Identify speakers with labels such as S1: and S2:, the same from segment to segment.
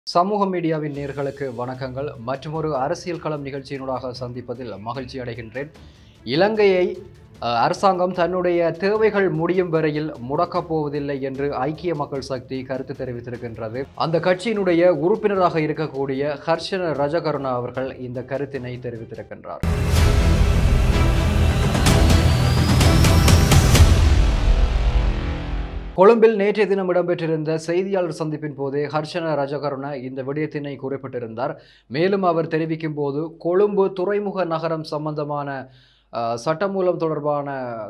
S1: சமூக மீடியாவின் நேர்களுக்கு வணக்கங்கள் மற்றொரு அரசியல் களம் நிகழ்ச்சியினூடாக சந்திப்பதில் மகிழ்ச்சி அடைகின்றேன் இலங்கையை அஹ், அரசாங்கம் தன்னுடைய தேவைகள் முடியும் வரையில் முடக்கப் போவதில்லை என்று ஐக்கிய மக்கள் சக்தி கருத்து தெரிவித்திருக்கின்றது அந்த கட்சியினுடைய உறுப்பினராக இருக்கக்கூடிய ஹர்ஷன ரஜகருணா அவர்கள் இந்த கருத்தினை தெரிவித்திருக்கின்றார் கொழும்பில் நேற்றைய தினம் இடம்பெற்றிருந்த செய்தியாளர் சந்திப்பின் போதே ஹர்ஷன ரஜகருண இந்த விடயத்தினை குறிப்பிட்டிருந்தார் மேலும் அவர் தெரிவிக்கும் போது கொழும்பு துறைமுக நகரம் சம்பந்தமான அஹ், சட்டமூலம் தொடர்பான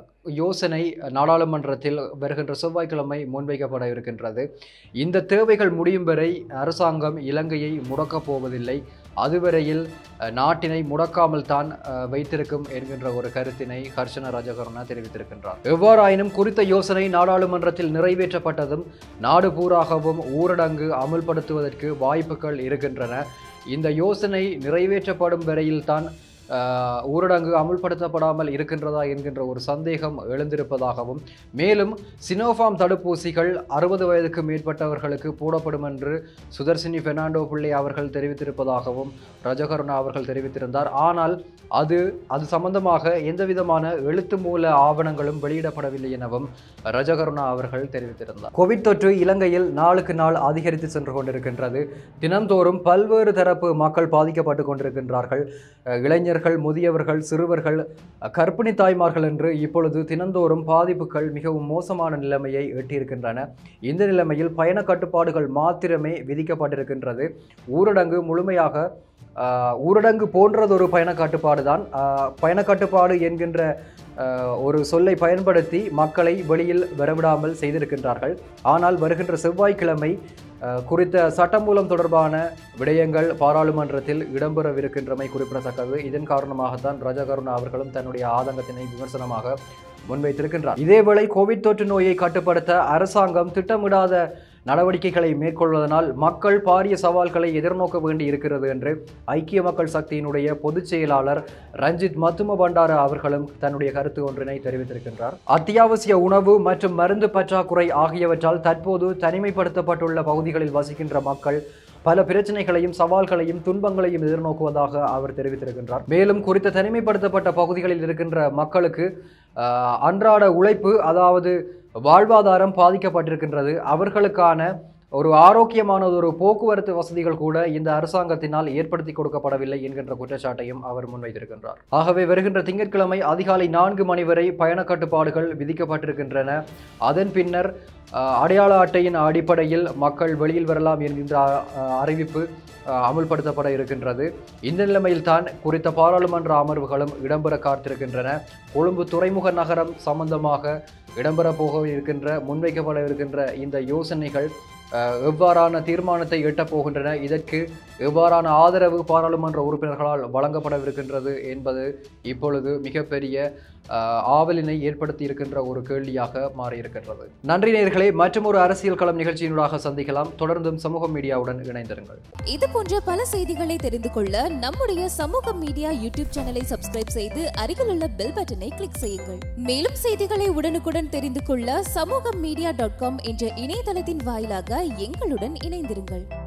S1: யோசனை நாடாளுமன்றத்தில் வருகின்ற செவ்வாய்க்கிழமை முன்வைக்கப்பட இருக்கின்றது இந்த தேவைகள் முடியும் வரை அரசாங்கம் இலங்கையை முடக்கப் போவதில்லை அதுவரையில் அஹ், நாட்டினை முடக்காமல் தான் அஹ், வைத்திருக்கும் என்கின்ற ஒரு கருத்தினை ஹர்ஷன ராஜகருணா தெரிவித்திருக்கின்றார் எவ்வாறாயினும் குறித்த யோசனை நாடாளுமன்றத்தில் நிறைவேற்றப்பட்டதும் நாடு பூராகவும் ஊரடங்கு அமுல்படுத்துவதற்கு வாய்ப்புகள் இருக்கின்றன இந்த யோசனை நிறைவேற்றப்படும் வரையில்தான் ஆஹ், ஊரடங்கு அமுல்படுத்தப்படாமல் இருக்கின்றதா என்கின்ற ஒரு சந்தேகம் எழுந்திருப்பதாகவும் மேலும் சினோஃபார்ம் தடுப்பூசிகள் அறுபது வயதுக்கு மேற்பட்டவர்களுக்கு போடப்படும் என்று சுதர்சினி பெர்னாண்டோ பிள்ளை அவர்கள் தெரிவித்திருப்பதாகவும் ரஜகருணா அவர்கள் தெரிவித்திருந்தார் ஆனால் அது அது சம்பந்தமாக எந்தவிதமான எழுத்து மூல ஆவணங்களும் வெளியிடப்படவில்லை எனவும் ரஜகருணா அவர்கள் தெரிவித்திருந்தார் கோவிட் தொற்று இலங்கையில் நாளுக்கு நாள் அதிகரித்து சென்று கொண்டிருக்கின்றது தினந்தோறும் பல்வேறு தரப்பு மக்கள் பாதிக்கப்பட்டு கொண்டிருக்கின்றார்கள் அஹ் இளைஞர்கள் முதியவர்கள் சிறுவர்கள் அஹ் கர்ப்பிணி தாய்மார்கள் என்று இப்பொழுது தினந்தோறும் பாதிப்புகள் மிகவும் மோசமான நிலைமையை எட்டியிருக்கின்றன இந்த நிலைமையில் பயண கட்டுப்பாடுகள் மாத்திரமே விதிக்கப்பட்டிருக்கின்றது ஊரடங்கு முழுமையாக ஆஹ், ஊரடங்கு போன்றதொரு பயண கட்டுப்பாடு தான் பயண கட்டுப்பாடு என்கின்ற ஆஹ், ஒரு சொல்லை பயன்படுத்தி மக்களை வெளியில் வரவிடாமல் செய்திருக்கின்றார்கள் ஆனால் வருகின்ற செவ்வாய்க்கிழமை ஆஹ், குறித்த சட்டமூலம் தொடர்பான விடயங்கள் பாராளுமன்றத்தில் இடம்பெறவிருக்கின்றமை குறிப்பிடத்தக்கது இதன் காரணமாகத்தான் ரஜகருணா அவர்களும் தன்னுடைய ஆதங்கத்தினை விமர்சனமாக முன்வைத்திருக்கின்றார் இதேவேளை கோவிட் தொற்று நோயை கட்டுப்படுத்த அரசாங்கம் திட்டமிடாத நடவடிக்கைகளை மேற்கொள்வதனால் மக்கள் பாரிய சவால்களை எதிர்நோக்க வேண்டி இருக்கிறது என்று ஐக்கிய மக்கள் சக்தியினுடைய பொதுச் செயலாளர் ரஞ்சித் மத்தும பண்டார அவர்களும் தன்னுடைய கருத்து ஒன்றினை தெரிவித்திருக்கின்றார் அத்தியாவசிய உணவு மற்றும் மருந்து பற்றாக்குறை ஆகியவற்றால் தற்போது தனிமைப்படுத்தப்பட்டுள்ள பகுதிகளில் வசிக்கின்ற மக்கள் பல பிரச்சனைகளையும் சவால்களையும் துன்பங்களையும் எதிர்நோக்குவதாக அவர் தெரிவித்திருக்கின்றார் மேலும் குறித்த தனிமைப்படுத்தப்பட்ட பகுதிகளில் இருக்கின்ற மக்களுக்கு ஆஹ், அன்றாட உழைப்பு அதாவது வாழ்வாதாரம் பாதிக்கப்பட்டிருக்கின்றது அவர்களுக்கான ஒரு ஆரோக்கியமான ஒரு போக்குவரத்து வசதிகள் கூட இந்த அரசாங்கத்தினால் ஏற்படுத்தி கொடுக்கப்படவில்லை என்கின்ற குற்றச்சாட்டையும் அவர் முன்வைத்திருக்கின்றார் ஆகவே வருகின்ற திங்கட்கிழமை அதிகாலை நான்கு மணி வரை பயண கட்டுப்பாடுகள் விதிக்கப்பட்டிருக்கின்றன அதன் பின்னர் அஹ், அடையாள அட்டையின் அடிப்படையில் மக்கள் வெளியில் வரலாம் என்கின்ற அஹ், அறிவிப்பு அஹ், அமுல்படுத்தப்பட இருக்கின்றது இந்த நிலைமையில் தான் குறித்த பாராளுமன்ற அமர்வுகளும் இடம்பெற காத்திருக்கின்றன கொழும்பு துறைமுக நகரம் சம்பந்தமாக இடம்பெற போக இருக்கின்ற முன்வைக்கப்பட இருக்கின்ற இந்த யோசனைகள் அஹ், எவ்வாறான தீர்மானத்தை எட்டப் போகின்றன இதற்கு எவ்வாறான ஆதரவு பாராளுமன்ற உறுப்பினர்களால் வழங்கப்படவிருக்கின்றது என்பது இப்பொழுது மிகப்பெரிய அஹ், ஆவலினை ஏற்படுத்தி இருக்கின்ற ஒரு கேள்வியாக மாறியிருக்கின்றது நன்றி நேயர்களே மற்றும் ஒரு அரசியல் களம் நிகழ்ச்சியினூடாக சந்திக்கலாம் தொடர்ந்தும் சமூக மீடியாவுடன் இணைந்திருங்கள்
S2: இது போன்ற பல செய்திகளை தெரிந்து கொள்ள நம்முடைய சமூக மீடியா யூடியூப் சேனலை சப்ஸ்கிரைப் செய்து அருகிலுள்ள பெல் பட்டனை கிளிக் செய்யுங்கள் மேலும் செய்திகளை உடனுக்குடன் தெரிந்து கொள்ள சமூக மீடியா டாட் காம் என்ற இணையதளத்தின் வாயிலாக எங்களுடன் இணைந்திருங்கள்